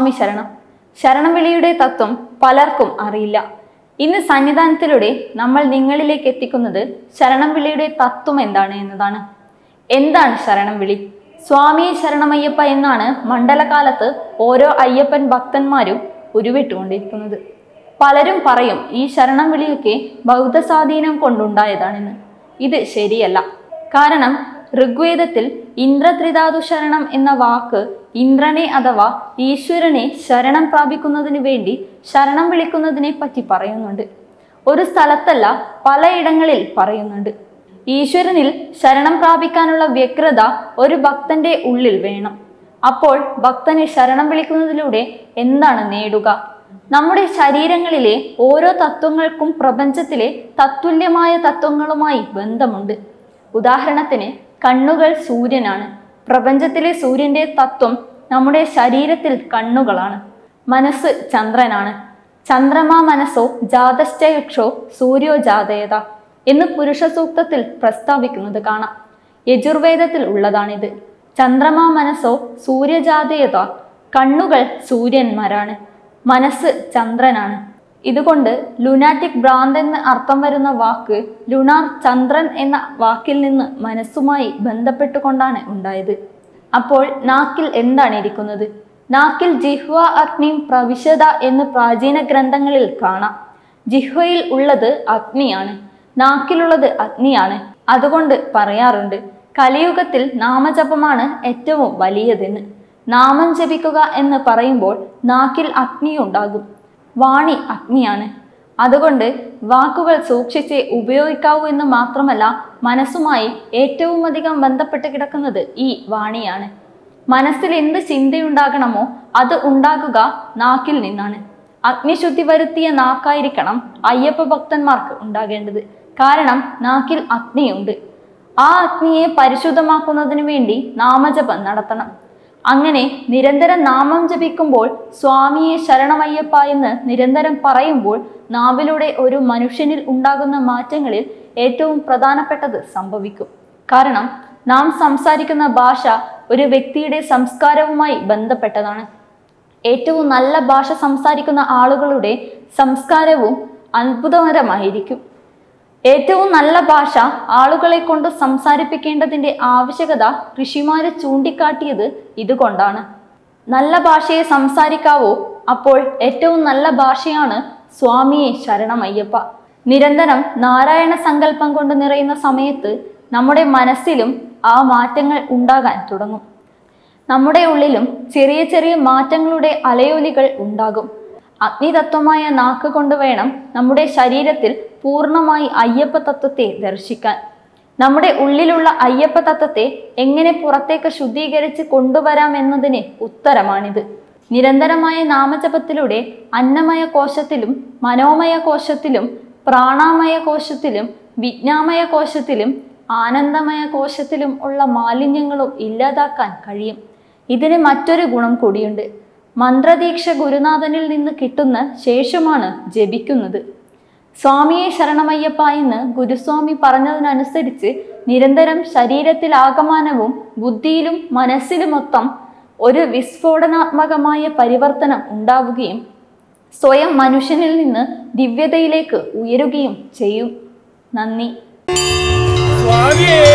സ്വാമി ശരണം ശരണം വിളിയുടെ തത്വം പലർക്കും അറിയില്ല ഇന്ന് സന്നിധാനത്തിലൂടെ നമ്മൾ നിങ്ങളിലേക്ക് എത്തിക്കുന്നത് ശരണം വിളിയുടെ തത്വം എന്താണ് എന്നതാണ് എന്താണ് ശരണം വിളി സ്വാമിയെ ശരണമയ്യപ്പ എന്നാണ് മണ്ഡലകാലത്ത് ഓരോ അയ്യപ്പൻ ഭക്തന്മാരും ഉരുവിട്ടുകൊണ്ടിരിക്കുന്നത് പലരും പറയും ഈ ശരണം വിളിയൊക്കെ ബൗദ്ധ സ്വാധീനം കൊണ്ടുണ്ടായതാണെന്ന് ഇത് ശരിയല്ല കാരണം ഋഗ്വേദത്തിൽ ഇന്ദ്രത്രിധാതു ശരണം എന്ന വാക്ക് ഇന്ദ്രനെ അഥവാ ഈശ്വരനെ ശരണം പ്രാപിക്കുന്നതിന് വേണ്ടി ശരണം വിളിക്കുന്നതിനെ പറ്റി പറയുന്നുണ്ട് ഒരു സ്ഥലത്തല്ല പലയിടങ്ങളിൽ പറയുന്നുണ്ട് ഈശ്വരനിൽ ശരണം പ്രാപിക്കാനുള്ള വ്യഗ്രത ഒരു ഭക്തന്റെ ഉള്ളിൽ വേണം അപ്പോൾ ഭക്തനെ ശരണം വിളിക്കുന്നതിലൂടെ എന്താണ് നേടുക നമ്മുടെ ശരീരങ്ങളിലെ ഓരോ തത്വങ്ങൾക്കും പ്രപഞ്ചത്തിലെ തത്തുല്യമായ തത്വങ്ങളുമായി ബന്ധമുണ്ട് ഉദാഹരണത്തിന് കണ്ണുകൾ സൂര്യനാണ് പ്രപഞ്ചത്തിലെ സൂര്യന്റെ തത്വം നമ്മുടെ ശരീരത്തിൽ കണ്ണുകളാണ് മനസ്സ് ചന്ദ്രനാണ് ചന്ദ്രമാ മനസ്സോ ജാതശ്ചയുക്ഷോ സൂര്യോ ജാതയത എന്ന് പുരുഷ സൂക്തത്തിൽ പ്രസ്താവിക്കുന്നത് കാണാം യജുർവേദത്തിൽ ഉള്ളതാണിത് ചന്ദ്രമാ മനസ്സോ സൂര്യജാതയത കണ്ണുകൾ സൂര്യന്മാരാണ് മനസ്സ് ചന്ദ്രനാണ് ഇതുകൊണ്ട് ലുനാറ്റിക് ഭ്രാന്ത് എന്ന് അർത്ഥം വരുന്ന വാക്ക് ലുണാർ ചന്ദ്രൻ എന്ന വാക്കിൽ നിന്ന് മനസ്സുമായി ബന്ധപ്പെട്ടുകൊണ്ടാണ് ഉണ്ടായത് അപ്പോൾ നാക്കിൽ എന്താണ് ഇരിക്കുന്നത് നാക്കിൽ ജിഹ്വ അഗ്നിയും പ്രവിശത എന്ന് പ്രാചീന ഗ്രന്ഥങ്ങളിൽ കാണാം ജിഹ്വയിൽ ഉള്ളത് അഗ്നിയാണ് നാക്കിലുള്ളത് അഗ്നിയാണ് അതുകൊണ്ട് പറയാറുണ്ട് കലിയുഗത്തിൽ നാമജപമാണ് ഏറ്റവും വലിയതെന്ന് നാമം ജപിക്കുക എന്ന് പറയുമ്പോൾ നാക്കിൽ അഗ്നി ഉണ്ടാകും വാണി അഗ്നിയാണ് അതുകൊണ്ട് വാക്കുകൾ സൂക്ഷിച്ച് ഉപയോഗിക്കാവൂ എന്ന് മാത്രമല്ല മനസ്സുമായി ഏറ്റവും അധികം ബന്ധപ്പെട്ട് കിടക്കുന്നത് ഈ വാണിയാണ് മനസ്സിൽ എന്ത് ചിന്തയുണ്ടാകണമോ അത് ഉണ്ടാകുക നാക്കിൽ നിന്നാണ് അഗ്നിശുദ്ധി വരുത്തിയ നാക്കായിരിക്കണം അയ്യപ്പ ഭക്തന്മാർക്ക് ഉണ്ടാകേണ്ടത് കാരണം നാക്കിൽ അഗ്നിയുണ്ട് ആ അഗ്നിയെ പരിശുദ്ധമാക്കുന്നതിന് വേണ്ടി നാമജപം നടത്തണം അങ്ങനെ നിരന്തരം നാമം ജപിക്കുമ്പോൾ സ്വാമിയെ ശരണമയ്യപ്പ എന്ന് നിരന്തരം പറയുമ്പോൾ നാവിലൂടെ ഒരു മനുഷ്യനിൽ ഉണ്ടാകുന്ന മാറ്റങ്ങളിൽ ഏറ്റവും പ്രധാനപ്പെട്ടത് സംഭവിക്കും കാരണം നാം സംസാരിക്കുന്ന ഭാഷ ഒരു വ്യക്തിയുടെ സംസ്കാരവുമായി ബന്ധപ്പെട്ടതാണ് ഏറ്റവും നല്ല ഭാഷ സംസാരിക്കുന്ന ആളുകളുടെ സംസ്കാരവും അത്ഭുതകരമായിരിക്കും ഏറ്റവും നല്ല ഭാഷ ആളുകളെ കൊണ്ട് സംസാരിപ്പിക്കേണ്ടതിൻ്റെ ആവശ്യകത ഋഷിമാര് ചൂണ്ടിക്കാട്ടിയത് ഇതുകൊണ്ടാണ് നല്ല ഭാഷയെ സംസാരിക്കാവോ അപ്പോൾ ഏറ്റവും നല്ല ഭാഷയാണ് സ്വാമിയെ ശരണമയ്യപ്പ നിരന്തരം നാരായണ സങ്കല്പം കൊണ്ട് നിറയുന്ന സമയത്ത് നമ്മുടെ മനസ്സിലും ആ മാറ്റങ്ങൾ ഉണ്ടാകാൻ തുടങ്ങും നമ്മുടെ ഉള്ളിലും ചെറിയ ചെറിയ മാറ്റങ്ങളുടെ അലയൊലികൾ ഉണ്ടാകും അഗ്നിതത്വമായ നാക്ക് കൊണ്ട് വേണം നമ്മുടെ ശരീരത്തിൽ പൂർണ്ണമായി അയ്യപ്പ തത്വത്തെ ദർശിക്കാൻ നമ്മുടെ ഉള്ളിലുള്ള അയ്യപ്പ തത്വത്തെ എങ്ങനെ പുറത്തേക്ക് ശുദ്ധീകരിച്ച് കൊണ്ടുവരാം എന്നതിന് ഉത്തരമാണിത് നിരന്തരമായ നാമജപത്തിലൂടെ അന്നമയ കോശത്തിലും മനോമയ കോശത്തിലും പ്രാണാമയ കോശത്തിലും വിജ്ഞാമയ കോശത്തിലും ആനന്ദമയ കോശത്തിലും ഉള്ള മാലിന്യങ്ങളും ഇല്ലാതാക്കാൻ കഴിയും ഇതിന് മറ്റൊരു ഗുണം കൂടിയുണ്ട് മന്ത്രദീക്ഷ ഗുരുനാഥനിൽ നിന്ന് കിട്ടുന്ന ശേഷമാണ് ജപിക്കുന്നത് സ്വാമിയെ ശരണമയ്യപ്പ എന്ന് ഗുരുസ്വാമി പറഞ്ഞതിനനുസരിച്ച് നിരന്തരം ശരീരത്തിൽ ആകമാനവും ബുദ്ധിയിലും മനസ്സിലും മൊത്തം ഒരു വിസ്ഫോടനാത്മകമായ പരിവർത്തനം ഉണ്ടാവുകയും സ്വയം മനുഷ്യനിൽ നിന്ന് ദിവ്യതയിലേക്ക് ഉയരുകയും ചെയ്യും നന്ദി സ്വാമിയേ